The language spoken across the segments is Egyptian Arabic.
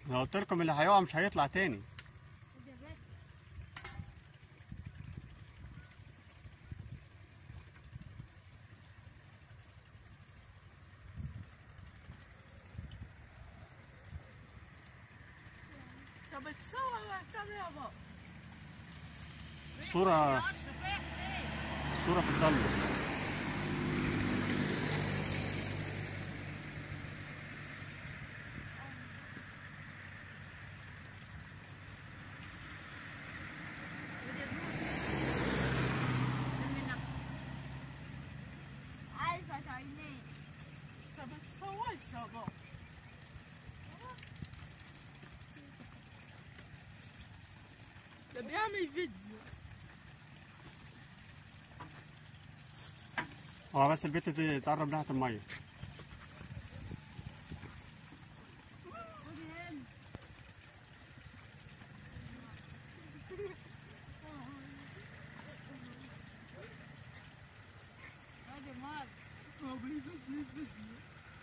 انا قلت لكم اللي هيقع مش هيطلع تاني طب تصور ولا يابا الصورة اشرف رايح فين؟ الصورة في الضلمة عارفة عينيه طب تصورش يابا ده بيعمل فيديو هو بس البت دي تقرب ناحية المية هو بيفيديو فيديو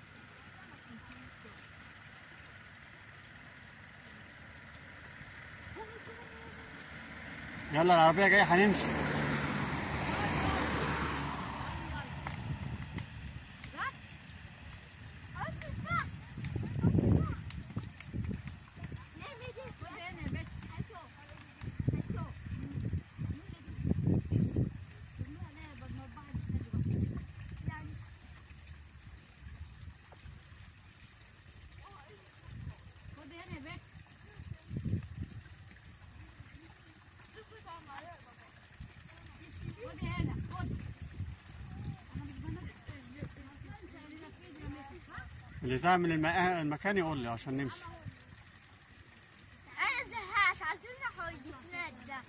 يلا العربية جاية هنمشي خد هنا يا بت خد هنا خد انا مش بنزل اللي زهق من المكان المكان يقول لي عشان نمشي انا زهقت عايزين نحاول نتنادى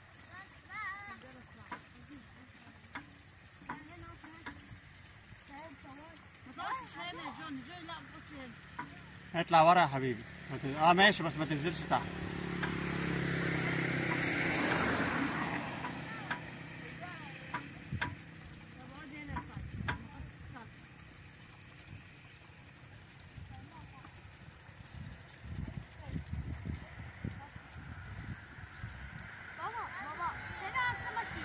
ما تقعدش هنا يا جون جون لا ما تقعدش هنا اطلع ورا يا حبيبي ما تن- اه ماشي بس ما تنزلش تحت طب اقعد هنا يا صاحبي ما تقعدش تتكلم. بابا بابا هنا سمكة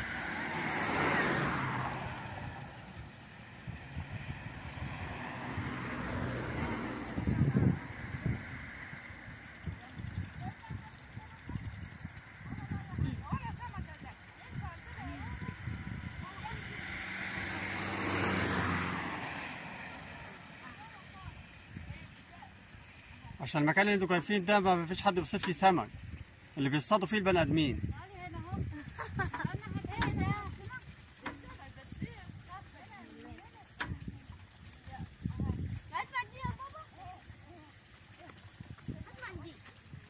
عشان المكان اللي انتوا واقفين ده ما فيش حد بيصيد فيه سمك اللي بيصطادوا فيه البني ادمين تعالي هنا اهو هات دي يا بابا هات دي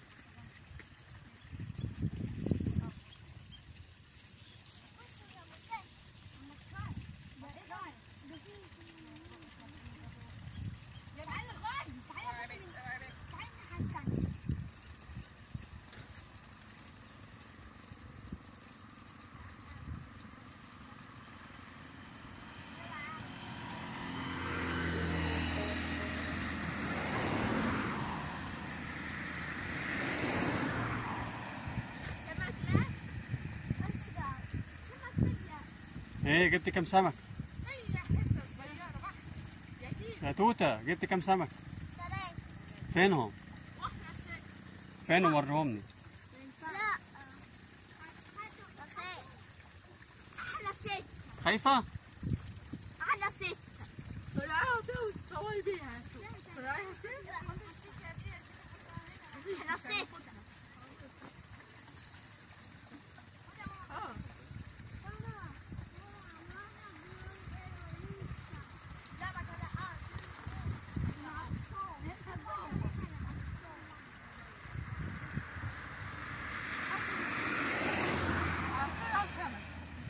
سمك لا مش دعوة سمك لا ايه جبت كام سمك هي حته صغيره واحده يتيم يا توته جبت كام سمك ثلاثة فينهم واحنا ست فين وريهم لي لا بخير أحلى ست خايفه أحلى ست طلعيها توي تصوري بيها طلعيها فين؟ أحلى ست اه عطيها سمك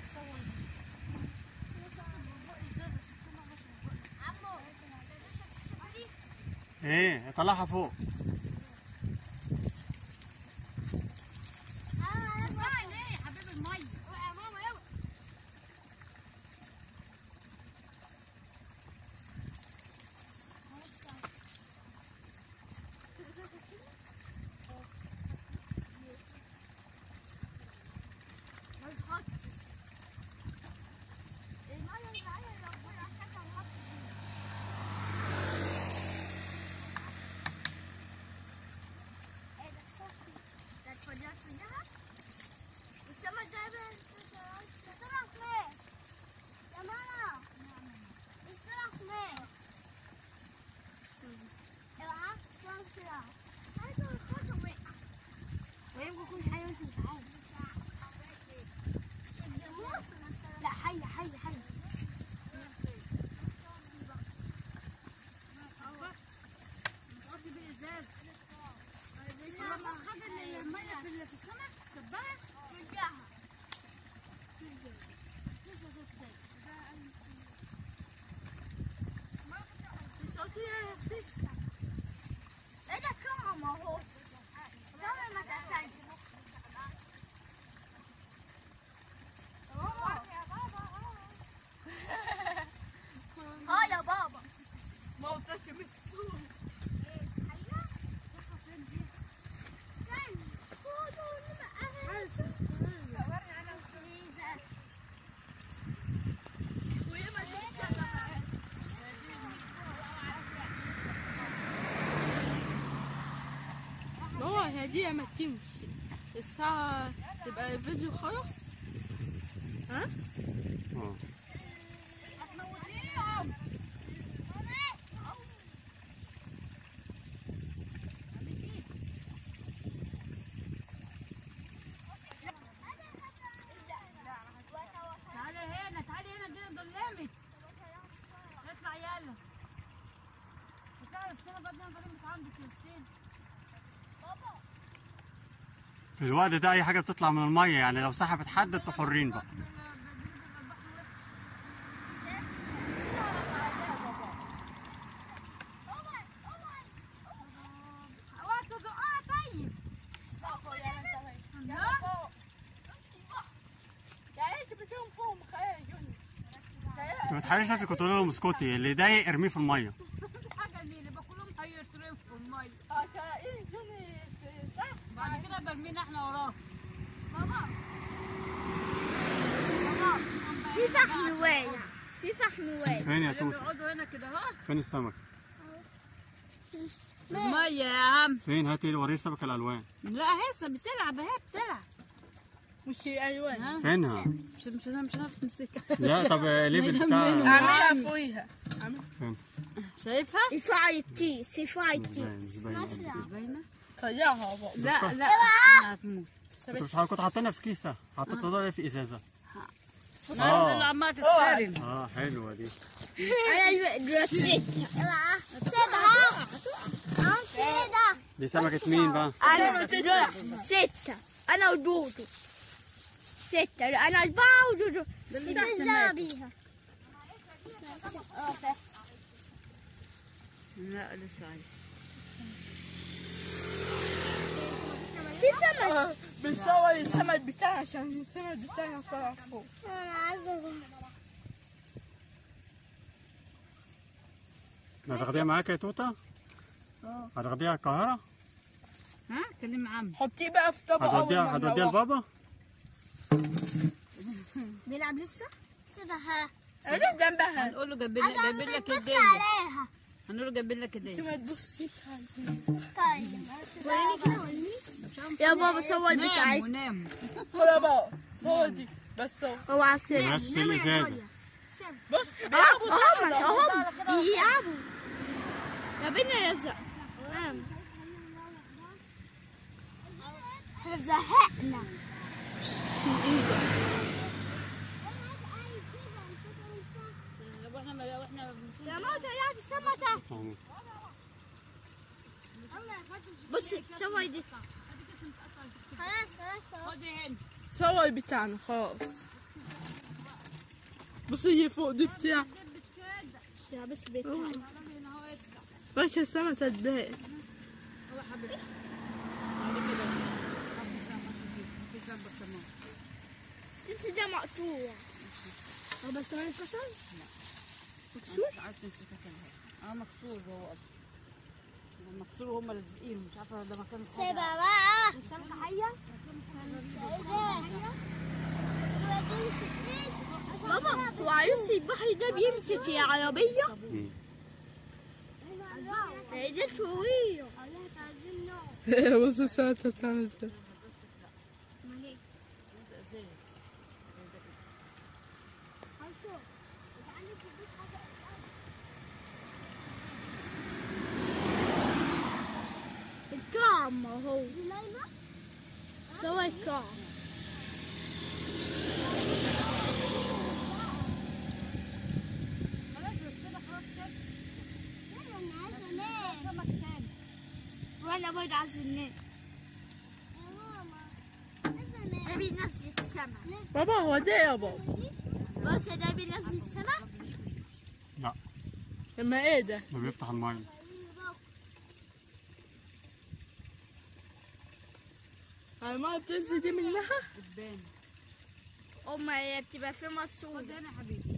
عمو تشرب الشبري ايه طلعها فوق اسمعي ليه يا حبيب الميه يا ماما يلا يكون حيوان تعال لا حي حي حي نغطي بالازاز خد الميه في في السمك كبها رجعها ايه ده كم اهو كم ما تحتاج ها يا بابا موتك من السوق بابا هي دي ما تمشي الساعة تبقى فيديو خلاص اه هتموتيهم تعالي هنا تعالي هنا الدنيا ظلمت اطلع يلا اطلع السنة بدنا نظلم مش عندك يا حسين في الوقت ده اي حاجه بتطلع من الميه يعني لو سحبت حد انتوا حرين بقى اوعى تزقها طيب لا يعني انت بتقوم فوق مخيل جوني ما تحاوليش نفسك وتقول لهم اسكتي اللي يضايق ارميه في الميه حاجة مين بكلهم هيترموا في المية عشان ايه جوني تحت بعد كده برمينا احنا وراه في فحم واقع في فحم واقع فين يا توت بيقعدوا هنا كده اهو فين السمك المية يا عم فين هاتي وريه سمك الالوان لا هسه بتلعب اهي بتلعب مش الوان ها فينها مش مش انا مش عارف تمسكها لا طب ليه بتاع اعملها فوقيها فين شايفها؟ يفعل تيس يفعل مش باين مش باين قد كده. مش باينة؟ طيعها بقى لا لا انا هتموت انتوا مش كنت حاطينها في كيسه حطيتها في ازازه اه اللي عمالة تتخرم اه حلوه دي انا دلوقتي سيبها اه شيدا دي سمكه مين بقى انا ستة انا ودودو ستة انا أربعة ودودو ستة بيها لا لسه عايش في سمك بنصور السمك بتاعها عشان السمك بتاعها طلع فوق انا عايزة هتاخديها معاك يا توته هتاخديها القاهره ها كلم عم حطيه بقى في طبق هتوديها أول ما هتوديها نروح. لبابا بيلعب لسه سيبها انا جنبها هنقول له جايبين لك جايبين لك بص هديه عليها هنقول له جايبين لك انت هديه ما تبصيش عليها طيب وريني كده وريني يا بابا صور ناموا ناموا خلاص بقى صور دي بس صور هو عسل نفس الازازه بص اه بيلعبوا هم تحت هم بيلعبوا يا بينا يزق زهقنا واحنا واحنا بنشوف يا موتى يا السمكة بص سوي دي خلاص خلاص خدي هنا صور بتاعنا خلاص بص هي فوق دي بتاع يا بس بيتعب هنا اهو اطلع بس السما تتباهي هو حبيبي بعد كده حط السمك فيه في سمك كمان تس ده مقطوع هو بس كمان اتكسر مكسور؟ عايز تمسكها كده اه مكسور هو اصلا ده مكسور وهم لازقين مش عارفه ده مكان سيبها بقى السمكة حية بابا هو عايز البحر ده بيمسك يا عربية مم. ده طويل بص السما بتعمل ازاي الطعم هو سوى الطعم خلاص بس كده خلاص كده انا عايزه انام سمك تاني وانا برضه عايزه انام يا ماما عايزه انام ده بينزل السما بابا هو ده يا بابا بص ده بينزل السما لا اما ايه ده ده بيفتح الميه الماء بتنزل دي منها قدام امال هي بتبقى في مصروف خد هنا يا حبيبي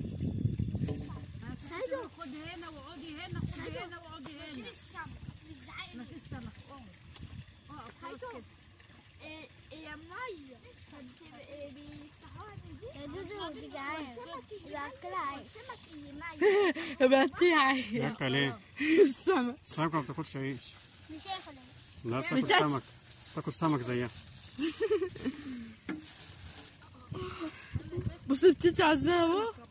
حلو. خد هنا وقعدي هنا خد هنا وقعدي هنا السما بتزعقني ما فيش سمك اقعد اقعد خلاص كده هي ميه فبتبقى بيفتحوها من دي يا دودو دي جعان يبقى اكلها عيش السمك اللي ميه بقتي عاية بياكل ايه؟ السمك السمك ما بتاكلش عيش مش هياكل عيش لا بتاكل بتاكل. سمك تاكل سمك زيها بصي بتيجي على الزهوة